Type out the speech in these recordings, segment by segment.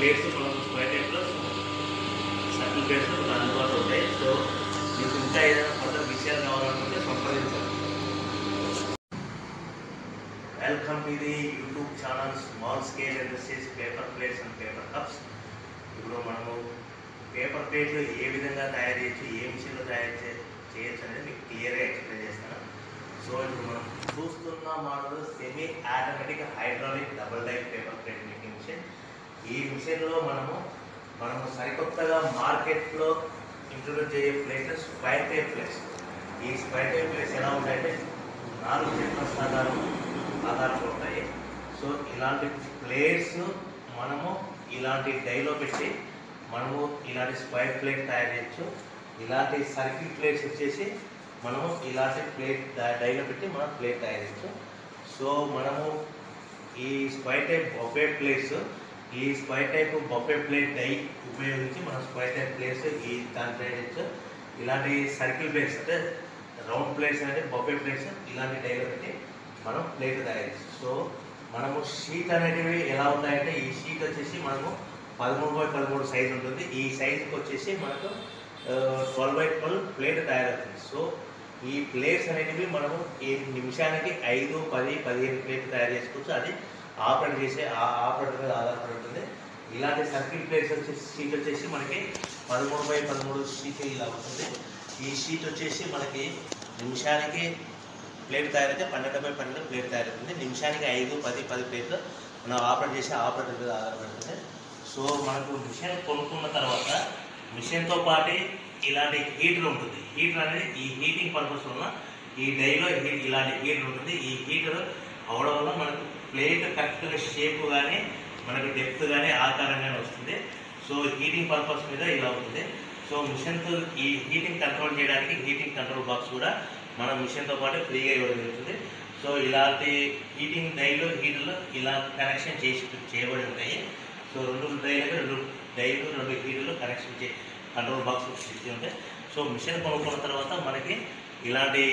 Plates మనం square టైప్లో circle plates అందుబాటులో ఉంటాయి సో మీకు ఇంకా ఏదైనా కొత్త విషయాలు కావాలనుకుంటే సంప్రదించండి welcome to the YouTube channel small scale industries paper plates and paper cups ఇప్పుడు మనము పేపర్ ప్లేట్లు ఏ విధంగా తయారు చేయొచ్చు ఏ మిషన్లో తయారు చే చేయొచ్చు అనేది మీకు క్లియర్గా ఎక్స్ప్లెయిన్ చేస్తాను సో ఇప్పుడు మనం చూస్తున్న model semi automatic hydraulic double die paper plate making machine ఈ మిషన్లో మనము మనము సరికొత్తగా మార్కెట్లో ఇంట్రొడ్యూస్ చేయే ప్లేట్స్ స్క్వైర్ టైప్ ప్లేట్స్ ఈ స్క్వైర్ టైప్ ప్లేట్స్ ఎలా ఉంటాయంటే నాలుగు చెట్ల ఆధారం ఆధారాలు ఉంటాయి సో ఇలాంటి ప్లేట్స్ మనము ఇలాంటి డైలో పెట్టి మనము ఇలాంటి స్క్వైర్ ప్లేట్ తయారు చేయొచ్చు ఇలాంటి సర్కిల్ ప్లేట్స్ వచ్చేసి మనము ఇలాంటి ప్లేట్ డైలో పెట్టి మనం ప్లేట్ తయారు చేయొచ్చు సో మనము ఈ స్క్వైర్ టైప్ బొఫే ప్లేట్స్ ఈ square type buffet plate die ఉపయోగించి మనం స్క్వైర్ టైప్ ప్లేట్స్ ఈ దాని తయారు చేయొచ్చు ఇలాంటి సర్కిల్ ప్లేట్స్ అంటే రౌండ్ ప్లేట్స్ అంటే బొఫే ప్లేట్స్ ఇలాంటి డైలో పెట్టి మనం ప్లేట్ తయారు చేయొచ్చు సో మనము షీట్ అనేటివి ఎలా ఉంటాయంటే ఈ షీట్ వచ్చేసి మనము పదమూడు బై పదమూడు సైజ్ ఉంటుంది ఈ సైజుకి వచ్చేసి మనకు ట్వెల్వ్ బై ట్వెల్వ్ ప్లేట్ తయారవుతుంది సో ఈ ప్లేట్స్ అనేటివి మనము ఈ నిమిషానికి ఐదు పది పదిహేను ప్లేట్లు తయారు చేసుకోవచ్చు అది ఆపరేట్ చేసే ఆ ఆపరేటర్ మీద ఆధారపడి ఉంటుంది ఇలాంటి సర్కిల్ ప్లేట్స్ వచ్చేసి షీట్ వచ్చేసి మనకి పదమూడు బై పదమూడు షీట్ ఇలా ఉంటుంది ఈ షీట్ వచ్చేసి మనకి నిమిషానికి ప్లేట్ తయారైతే పన్నెండు బై పన్నెండు ప్లేట్ తయారవుతుంది నిమిషానికి ఐదు పది పది ప్లేట్లు మనం ఆపరేట్ చేసే ఆపరేటర్ మీద ఆధారపడుతుంది సో మనకు మిషన్ కొనుక్కున్న తర్వాత మిషన్తో పాటు ఇలాంటి హీటర్ ఉంటుంది హీటర్ అనేది ఈ హీటింగ్ పర్పస్ వల్ల ఈ డైలో హీ- ఇలాంటి హీటర్ ఉంటుంది ఈ హీటర్ అవడం వల్ల మనకు ప్లేట్ కరెక్ట్గా షేప్ కానీ మనకు డెప్త్ కానీ ఆకారం కానీ వస్తుంది సో హీటింగ్ పర్పస్ మీద ఇలా ఉంటుంది సో మిషన్తో ఈ హీటింగ్ కంట్రోల్ చేయడానికి హీటింగ్ కంట్రోల్ బాక్స్ కూడా మన మిషన్తో పాటు ఫ్రీగా ఇవ్వడం జరుగుతుంది సో ఇలాంటి హీటింగ్ డైలు హీటర్లు ఇలా కనెక్షన్ చేసి చేయబడి ఉంటాయి సో రెండు డైలకు రెండు డైలు రెండు హీటర్లు కనెక్షన్ చే కంట్రోల్ బాక్స్ ఇచ్చి ఉంటాయి సో మిషన్ కొనుక్కున్న తర్వాత మనకి ఇలాంటి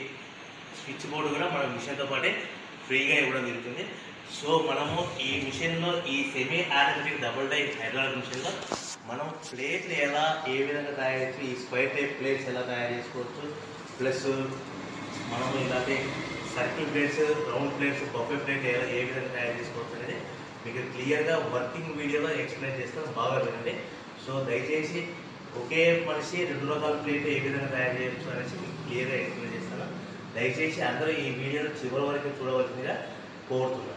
స్విచ్ బోర్డు కూడా మన మిషన్తో పాటే ఫ్రీగా ఇవ్వడం జరుగుతుంది సో మనము ఈ మిషన్లో ఈ semi automatic double die hydraulic మిషన్లో మనం ప్లేట్లు ఎలా ఏ విధంగా తయారు చేయొచ్చు ఈ స్క్వైర్ టైప్ ప్లేట్స్ ఎలా తయారు చేసుకోవచ్చు ప్లస్ మనం ఇలాంటి circle plates round plates buffet plate ఏ ఏ విధంగా తయారు చేసుకోవచ్చు అనేది మీకు క్లియర్గా వర్కింగ్ వీడియోలో ఎక్స్ప్లెయిన్ చేస్తాను బాగా వినండి సో దయచేసి ఒకే మనిషి రెండు రకాల ప్లేట్ ఏ విధంగా తయారు చేయొచ్చు అనేసి మీకు క్లియర్గా ఎక్స్ప్లెయిన్ చేస్తాను దయచేసి అందరూ ఈ వీడియోను చివరి వరకు చూడవలసిందిగా కోరుతున్నాను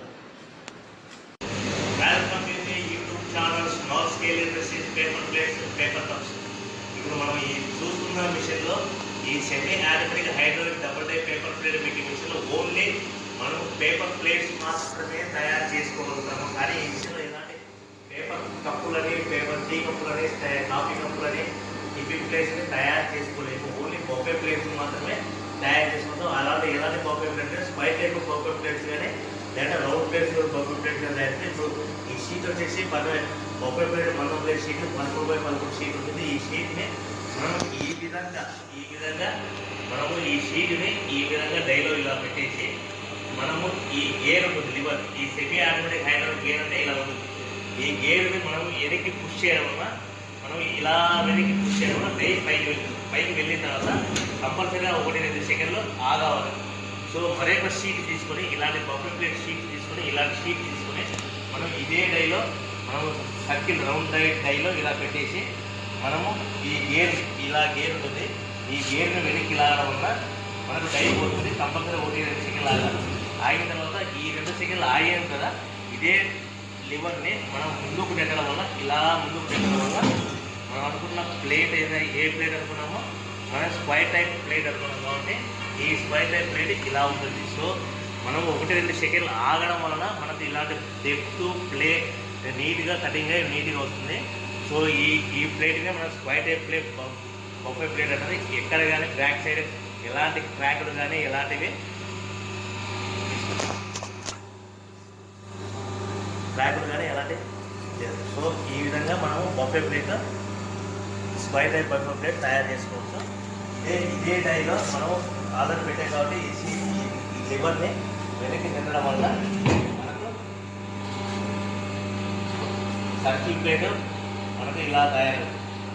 welcome to the YouTube channel small scale industries paper plates paper cups ఇప్పుడు మనం ఈ చూస్తున్న మిషన్లో ఈ semi automatic hydraulic double die paper plate making మిషన్లో ఓన్లీ మనం పేపర్ ప్లేట్స్ మాత్రమే తయారు చేసుకోగలుగుతాము కానీ ఈ మిషన్లో ఎలాంటి పేపర్ కప్పులని పేపర్ టీ కప్పులని త- కాఫీ కప్పులని టిఫిన్ ప్లేట్స్ని తయారు చేసుకోలేము ఓన్లీ బొఫే ప్లేట్స్ మాత్రమే తయారు చేసుకుంటాం అలాంటి ఎలాంటి బొఫే ప్లేట్స్ బయట టైప్ బొఫే ప్లేట్స్ కానీ లేదా రౌండ్ ప్లేట్స్ బొఫే ప్లేట్స్ కానీ తయారు చేస్తే ఇప్పుడు ఈ షీట్ వచ్చేసి పద బొఫే ప్లేట్ మన ప్లేట్ షీట్ పదమూడు బై పదమూడు షీట్ ఉంటుంది ఈ షీట్ని మనం ఈ విధంగా ఈ విధంగా మనము ఈ షీట్ని ఈ విధంగా డైలో ఇలా పెట్టేసి మనము ఈ గేర్ ఉంటుంది లివర్ ఈ సెమీ ఆటోమేటిక్ హైడ్రాలిక్ గేర్ అంటే ఇలా ఉంటుంది ఈ గేర్ని మనం వెనక్కి పుష్ చేయడం వల్ల మనం ఇలా వెనక్కి పుష్ చేయడం వల్ల డై పైకి వెళ్తుంది పైకి వెళ్ళిన తర్వాత కంపల్సరీగా ఒకటి రెండు సెకండ్లు ఆగావాలి సో మరొక షీట్ తీసుకొని ఇలాంటి బఫెట్ ప్లేట్ షీట్ తీసుకొని ఇలాంటి షీట్ తీసుకొని మనం ఇదే డైలో మనం సర్కిల్ రౌండ్ డై డైలో ఇలా పెట్టేసి మనము ఈ గేర్ ఇలా గేర్ ఉంటుంది ఈ గేర్ని వెనక్కి లాగడం వల్ల మనకు డై పోతుంది కంపల్సరీ ఒకటి రెండు సెకండ్లు ఆగాలి ఆగిన తర్వాత ఈ రెండు సెకండ్లు ఆగాం కదా ఇదే లివర్ని మనం ముందుకు నెట్టడం వల్ల ఇలా ముందుకు నెట్టడం వల్ల మనం అనుకున్న ప్లేట్ ఏదైనా ఏ ప్లేట్ అనుకున్నామో మనం స్క్వైర్ టైప్ ప్లేట్ అనుకున్నాం కాబట్టి ఈ స్క్వైర్ టైప్ ప్లేట్ ఇలా ఉంటుంది సో మనం ఒకటి రెండు సెకండ్లు ఆగడం వలన మనకు ఇలాంటి డెప్త్ ప్లేట్ నీట్గా కటింగ్ అయ్యి నీట్గా వస్తుంది సో ఈ ఈ ప్లేట్నే మనం square type plate buffet plate అనేది ఎక్కడ కానీ బ్యాక్ సైడ్ ఎలాంటి క్రాక్లు కానీ ఎలాంటివి క్రాక్లు కానీ ఎలాంటి లేదు. సో ఈ విధంగా మనము buffet plate square type buffet plate తయారు చేసుకోవచ్చు ఇదే ఇదే డైలో మనం ఆర్డర్ పెట్టాం కాబట్టి ఈ సీ- ఈ- ఈ లివర్ని వెనక్కి తినడం వల్ల మనకు సర్కిల్ ప్లేట్ మనకు ఇలా తయారు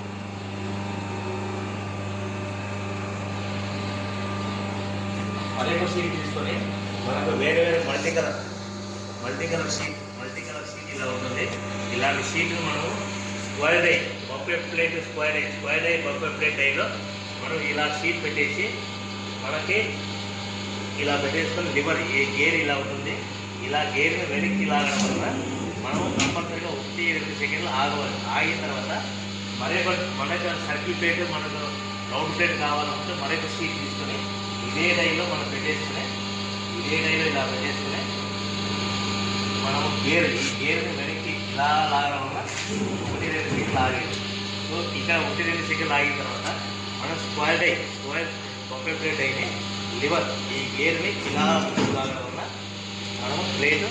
మరొక షీట్ తీసుకొని మనకు వేరే వేరే multi colour multi colour sheet multi colour sheet ఇలా ఉంటుంది ఇలాంటి షీట్లు మనము square die buffet plate square die square die buffet plate డైలో మనం ఇలా షీట్ పెట్టేసి మనకి ఇలా పెట్టేసుకొని లివర్ ఏ గేర్ ఇలా ఉంటుంది ఇలా గేర్ని వెనక్కి లాగడం వలన మనం కంపల్సరీగా ఒకటి రెండు సెకండ్లు ఆగవాలి ఆగిన తర్వాత మరొక మనకు సర్కిల్ ప్లేట్ మనకు రౌండ్ ప్లేట్ కావాలంటే మరొక షీట్ తీసుకొని ఇదే డైలో మనం పెట్టేసుకుని ఇదే డైలో ఇలా పెట్టేసుకుని మనం గేర్ ఈ గేర్ని వెనక్కి ఇలా లాగడం వల్ల ఒకటి రెండు సెకండ్లు ఆగేది సో ఇక్కడ ఒకటి రెండు సెకండ్లు ఆగిన తర్వాత మనం square die square buffet plate అయితే లివర్ ఈ గేర్ని ఇలా ముందుకు లాగడం వల్ల మనము ప్లేట్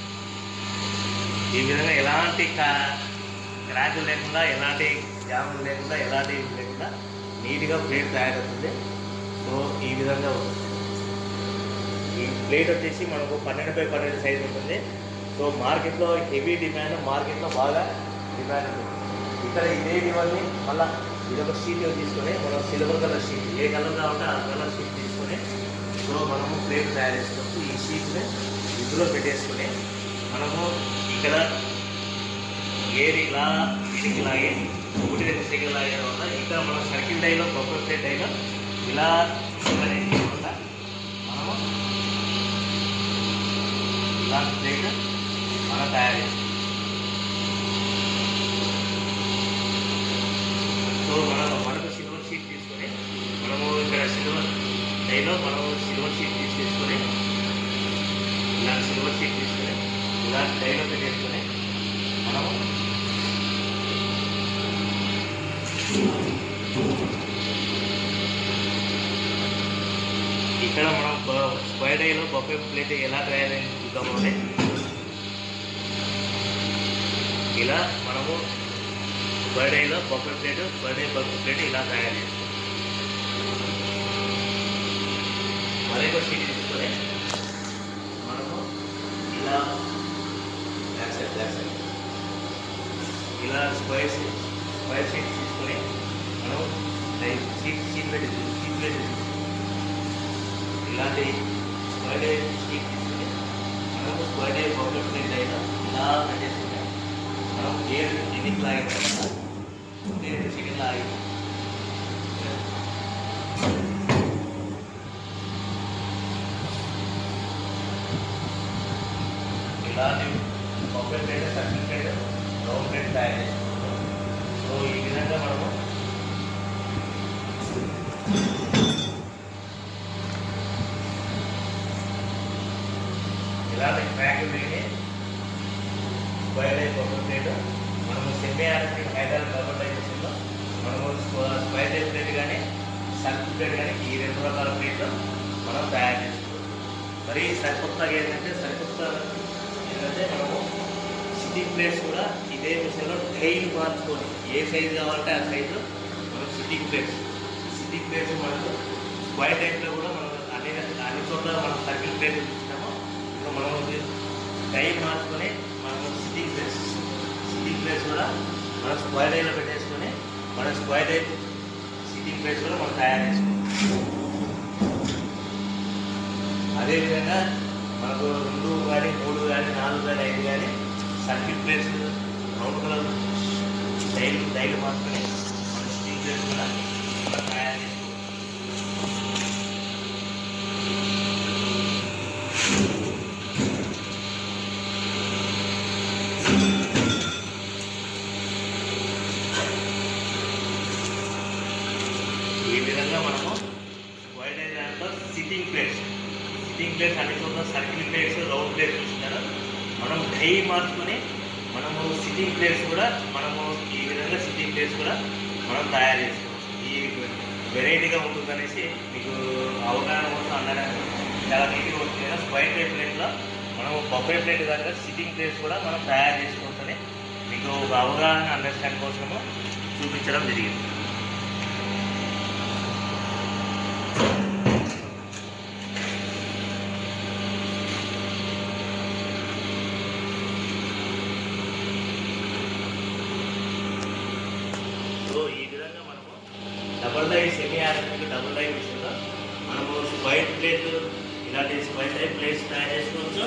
ఈ విధంగా ఎలాంటి క్రాకులు లేకుండా ఎలాంటి జాములు లేకుండా ఎలాంటి ఇది లేకుండా నీట్గా ప్లేట్ తయారవుతుంది సో ఈ విధంగా ఉంటుంది ఈ ప్లేట్ వచ్చేసి మనకు పన్నెండు బై పన్నెండు సైజ్ ఉంటుంది సో మార్కెట్లో హెవీ డిమాండ్ మార్కెట్లో బాగా డిమాండ్ ఉంది ఇక్కడ ఇదే ఇవన్నీ మళ్ళీ ఇదొక షీట్ తీసుకొని మనం సిల్వర్ కలర్ షీట్ ఏ కలర్ కావాలంటే ఆ కలర్ షీట్ తీసుకొని సో మనము ప్లేట్ తయారు చేసుకోవచ్చు ఈ షీట్ని ఇందులో పెట్టేసుకొని మనము ఇక్కడ ఏది ఇలా ఇడికి లాగే ఒకటి రెండు సెకండ్ లాగే వల్ల ఇక్కడ మనం సర్కిల్ డైలో బొబ్బ ప్లేట్ డైలో ఇలా చేయకుండా మనము ఇలాంటి ప్లేట్ మనం తయారు చేస్తాం సో మనం మనకు సిల్వర్ షీట్ తీసుకొని మనము ఇక్కడ సిల్వర్ డైలో మనము సిల్వర్ షీట్ తీసేసుకొని ఇలాంటి సిల్వర్ షీట్ తీసుకొని ఇలాంటి డైలో పెట్టేసుకొని మనము ఇక్కడ మనం స్క్వైర్ డైలో బొఫే ప్లేట్ ఎలా తయారైంది చూద్దాము అంటే ఇలా మనము స్క్వైర్ డైలో buffet plate square die buffet plate ఇలా తయారు చేస్తాం మరొక షీట్ తీసుకొని మనము ఇలా బ్యాక్ సైడ్ బ్యాక్ సైడ్ ఇలా స్క్వైర్ షీట్ స్క్వైర్ షీట్ తీసుకొని మనం లైక్ షీట్ షీట్ పెట్టి షీట్ పెట్టి ఇలాంటి స్క్వైర్ డే షీట్ తీసుకొని మనము స్క్వైర్ డే బొబ్బెట్ ప్లేట్ అయినా ఇలా పెట్టేసుకుంటే మనం గేర్ ఎన్నికి లాగిన తర్వాత గేర్ సెకండ్ లాగి ఇలాంటి buffet plate circle plate round plate తయారు చేసుకుంటాం సో ఈ విధంగా మనము ఇలాంటి ట్రాక్ వేడి స్క్వైర్ టైప్ ఒక ప్లేట్ మనము సెమీ ఆర్టిక్ హైదరాబాద్ కార్బోటైజేషన్లో మనము స్క్వైర్ టైప్ ప్లేట్ కానీ సర్కిల్ ప్లేట్ కానీ ఈ రెండు రకాల ప్లేట్లు మనం తయారు చేసుకోవచ్చు మరి సరికొత్తగా ఏంటంటే సరికొత్త ఏంటంటే మనము సిట్టింగ్ ప్లేట్స్ కూడా ఇదే విషయంలో టైల్ మార్చుకొని ఏ సైజు కావాలంటే ఆ సైజు మనం సిట్టింగ్ ప్లేట్స్ సిట్టింగ్ ప్లేట్స్ మనకు స్క్వైర్ టైప్లో కూడా మనం అన్ని అన్ని చోట్ల మనం సర్కిల్ ప్లేట్ చూసినాము ఇప్పుడు మనం టైం మార్చుకొని మనం సిట్టింగ్ ప్లేస్ సిట్టింగ్ ప్లేస్ కూడా మనం స్క్వైర్ డైలో పెట్టేసుకొని మన స్క్వైర్ డై సిట్టింగ్ ప్లేస్ కూడా మనం తయారు చేసుకోవాలి అదేవిధంగా మనకు రెండు కానీ మూడు కానీ నాలుగు కానీ ఐదు కానీ సర్కిట్ ప్లేస్ రౌండ్ కలర్ డైల్ డైల్ మార్చుకొని మన సిట్టింగ్ ప్లేస్ కూడా మనం తయారు చేసుకోవాలి ఈ విధంగా మనము వైడ్ దాంట్లో సిట్టింగ్ ప్లేట్స్ సిట్టింగ్ ప్లేట్స్ అన్ని చోట్ల సర్కిల్ ప్లేట్స్ రౌండ్ ప్లేట్స్ చూస్తున్నారు మనం డై మార్చుకొని మనము సిట్టింగ్ ప్లేట్స్ కూడా మనము ఈ విధంగా సిట్టింగ్ ప్లేట్స్ కూడా మనం తయారు చేసుకోవచ్చు ఈ వెరైటీగా ఉంటుందనేసి మీకు అవగాహన కోసం అందడానికి చాలా నీట్గా ఉంటుంది కదా స్క్వైర్ టైప్ ప్లేట్లో మనం బొబ్బే ప్లేట్ దగ్గర సిట్టింగ్ ప్లేట్స్ కూడా మనం తయారు చేసుకోవచ్చని మీకు ఒక అవగాహన అండర్స్టాండ్ కోసము చూపించడం జరిగింది die semi automatic double die మిషన్లో మనము స్క్వైర్ ప్లేట్ ఇలాంటి స్క్వైర్ టైప్ ప్లేట్స్ తయారు చేసుకోవచ్చు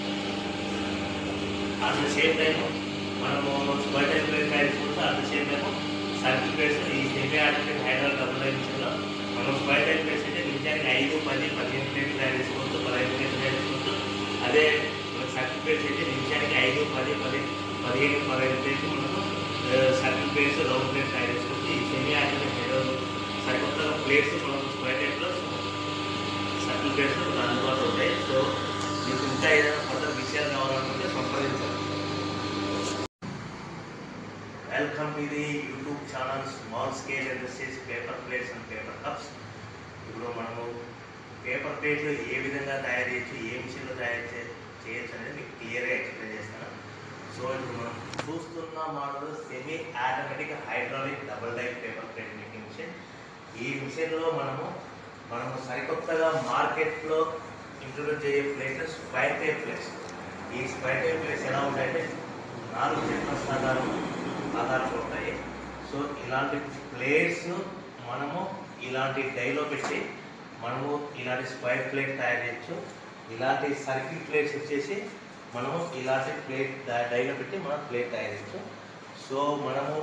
అట్ ద సేమ్ టైం మనము స్క్వైర్ టైప్ ప్లేట్ తయారు చేసుకోవచ్చు at the same time circle plates ఈ semi automatic Hyderabad double die మిషన్లో మనం స్క్వైర్ టైప్ ప్లేట్స్ అయితే నిమిషానికి ఐదు పది పదిహేను ప్లేట్లు తయారు చేసుకోవచ్చు పదహైదు ప్లేట్లు తయారు చేసుకోవచ్చు అదే మనకి సర్కిల్ ప్లేట్స్ అయితే నిమిషానికి ఐదు పది పది పదిహేను పదహైదు ప్లేట్లు మనకు సర్కిల్ ప్లేట్స్ రౌండ్ ప్లేట్స్ తయారు చేసుకోవచ్చు ఈ సెమీ ఆటోమేటిక్ హైదరాబాద్ సరికొత్త ప్లేట్స్ మనం స్క్వైర్ టైప్లో సర్కిల్ ప్లేట్స్ మనకు అందుబాటులో ఉంటాయి సో మీకు ఇంకా ఏదైనా కొత్త విషయాలు కావాలనుకుంటే సంప్రదించండి welcome to the YouTube channel small scale industries paper plates and paper cups ఇప్పుడు మనము పేపర్ ప్లేట్లు ఏ విధంగా తయారు చేయొచ్చు ఏ మిషన్లో తయారు చే చేయొచ్చు అనేది మీకు క్లియర్గా ఎక్స్ప్లెయిన్ చేస్తాను సో ఇప్పుడు మనం చూస్తున్న model semi automatic hydraulic double die paper plate making machine ఈ మిషన్లో మనము మనము సరికొత్తగా మార్కెట్లో ఇంట్రొడ్యూస్ చేయే ప్లేట్స్ స్క్వైర్ టైప్ ప్లేట్స్ ఈ స్క్వైర్ టైప్ ప్లేట్స్ ఎలా ఉంటాయంటే నాలుగు చెట్ల ఆధారం ఆధారంగా ఉంటాయి సో ఇలాంటి ప్లేట్స్ మనము ఇలాంటి డైలో పెట్టి మనము ఇలాంటి స్క్వైర్ ప్లేట్ తయారు చేయొచ్చు ఇలాంటి సర్కిల్ ప్లేట్స్ వచ్చేసి మనము ఇలాంటి ప్లేట్ డైలో పెట్టి మనం ప్లేట్ తయారు చేయొచ్చు సో మనము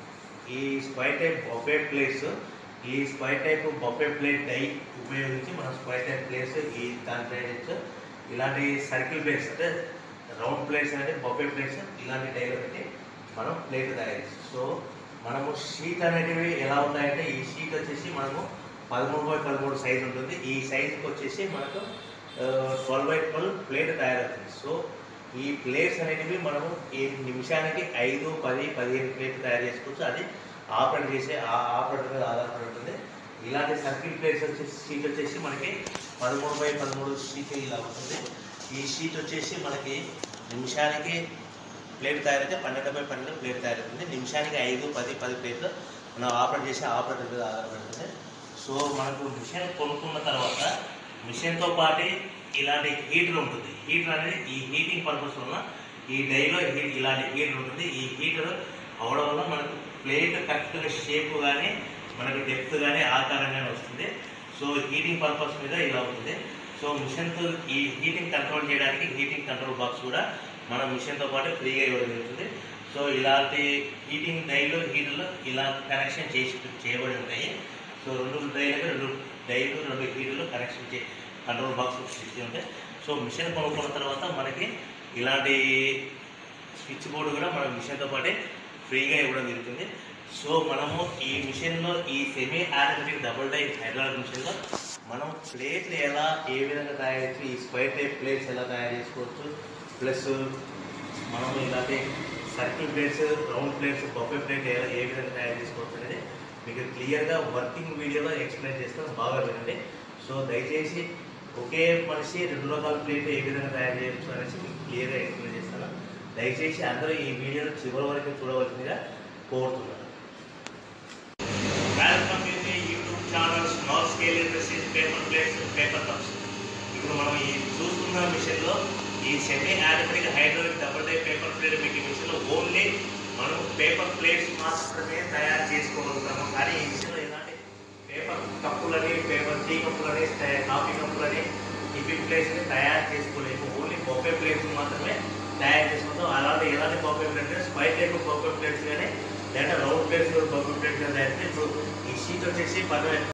ఈ స్క్వైర్ టైప్ బొఫే ప్లేట్స్ ఈ square type buffet plate die ఉపయోగించి మనం స్క్వైర్ టైప్ ప్లేట్స్ ఈ దాని తయారు చేయొచ్చు ఇలాంటి సర్కిల్ ప్లేట్స్ అంటే రౌండ్ ప్లేట్స్ అంటే బొఫే ప్లేట్స్ ఇలాంటి డైలో పెట్టి మనం ప్లేట్ తయారు చేయొచ్చు సో మనము షీట్ అనేటివి ఎలా ఉంటాయంటే ఈ షీట్ వచ్చేసి మనము పదమూడు బై పదమూడు సైజ్ ఉంటుంది ఈ సైజుకి వచ్చేసి మనకు ట్వెల్వ్ బై ట్వెల్వ్ ప్లేట్ తయారవుతుంది సో ఈ ప్లేట్స్ అనేటివి మనము ఈ నిమిషానికి ఐదు పది పదిహేను ప్లేట్లు తయారు చేసుకోవచ్చు అది ఆపరేట్ చేసే ఆ ఆపరేటర్ మీద ఆధారపడి ఉంటుంది ఇలాంటి సర్కిల్ ప్లేట్స్ వచ్చేసి షీట్ వచ్చేసి మనకి పదమూడు బై పదమూడు షీట్ ఇలా ఉంటుంది ఈ షీట్ వచ్చేసి మనకి నిమిషానికి ప్లేట్ తయారైతే పన్నెండు బై పన్నెండు ప్లేట్ తయారవుతుంది నిమిషానికి ఐదు పది పది ప్లేట్లు మనం ఆపరేట్ చేసే ఆపరేటర్ మీద ఆధారపడుతుంది సో మనకు మిషన్ కొనుక్కున్న తర్వాత మిషన్తో పాటు ఇలాంటి హీటర్ ఉంటుంది హీటర్ అనేది ఈ హీటింగ్ పర్పస్ వల్ల ఈ డైలో హీట్ ఇలాంటి హీటర్ ఉంటుంది ఈ హీటర్ అవడం వల్ల మనకు ప్లేట్ కరెక్ట్గా షేప్ కానీ మనకు డెప్త్ కానీ ఆకారం కానీ వస్తుంది సో హీటింగ్ పర్పస్ మీద ఇలా ఉంటుంది సో మిషన్తో ఈ హీటింగ్ కంట్రోల్ చేయడానికి హీటింగ్ కంట్రోల్ బాక్స్ కూడా మన మిషన్తో పాటు ఫ్రీగా ఇవ్వడం జరుగుతుంది సో ఇలాంటి హీటింగ్ డైలో హీటర్లు ఇలా కనెక్షన్ చేసి చేయబడి ఉంటాయి సో రెండు డైలకు రెండు డైలు రెండు హీటర్లు కనెక్షన్ చే కంట్రోల్ బాక్స్ ఇచ్చి ఉంటాయి సో మిషన్ కొనుక్కున్న తర్వాత మనకి ఇలాంటి స్విచ్ బోర్డు కూడా మన మిషన్తో పాటే ఫ్రీగా ఇవ్వడం జరుగుతుంది సో మనము ఈ మిషన్లో ఈ semi automatic double die hydraulic మిషన్లో మనం ప్లేట్లు ఎలా ఏ విధంగా తయారు చేయొచ్చు ఈ స్క్వైర్ టైప్ ప్లేట్స్ ఎలా తయారు చేసుకోవచ్చు ప్లస్ మనం ఇలాంటి circle plates round plates buffet plate ఎలా ఏ విధంగా తయారు చేసుకోవచ్చు అనేది మీకు క్లియర్గా వర్కింగ్ వీడియోలో ఎక్స్ప్లెయిన్ చేస్తాను బాగా వినండి సో దయచేసి ఒకే మనిషి రెండు రకాల ప్లేట్ ఏ విధంగా తయారు చేయొచ్చు అనేసి మీకు క్లియర్గా ఎక్స్ప్లెయిన్ చేస్తాను దయచేసి అందరూ ఈ వీడియోను చివరి వరకు చూడవలసిందిగా కోరుతున్నాను welcome to the YouTube channel small scale industries paper plates paper cups ఇప్పుడు మనం ఈ చూస్తున్న మిషన్లో ఈ semi automatic hydraulic double die paper plate making మిషన్లో ఓన్లీ మనం పేపర్ ప్లేట్స్ మాత్రమే తయారు చేసుకోగలుగుతాము కానీ ఈ మిషన్లో ఎలాంటి పేపర్ కప్పులని పేపర్ టీ కప్పులని ట- కాఫీ కప్పులని టిఫిన్ ప్లేట్స్ని తయారు చేసుకోలేము ఓన్లీ బొఫే ప్లేట్స్ మాత్రమే తయారు చేసుకుంటాం అలాంటి ఎలాంటి బొఫే ప్లేట్స్ స్పైట్ టైప్ బొఫే ప్లేట్స్ కానీ లేదా రౌండ్ ప్లేట్స్ బొఫే ప్లేట్స్ తయారు చేస్తే ఇప్పుడు ఈ షీట్ వచ్చేసి పదవై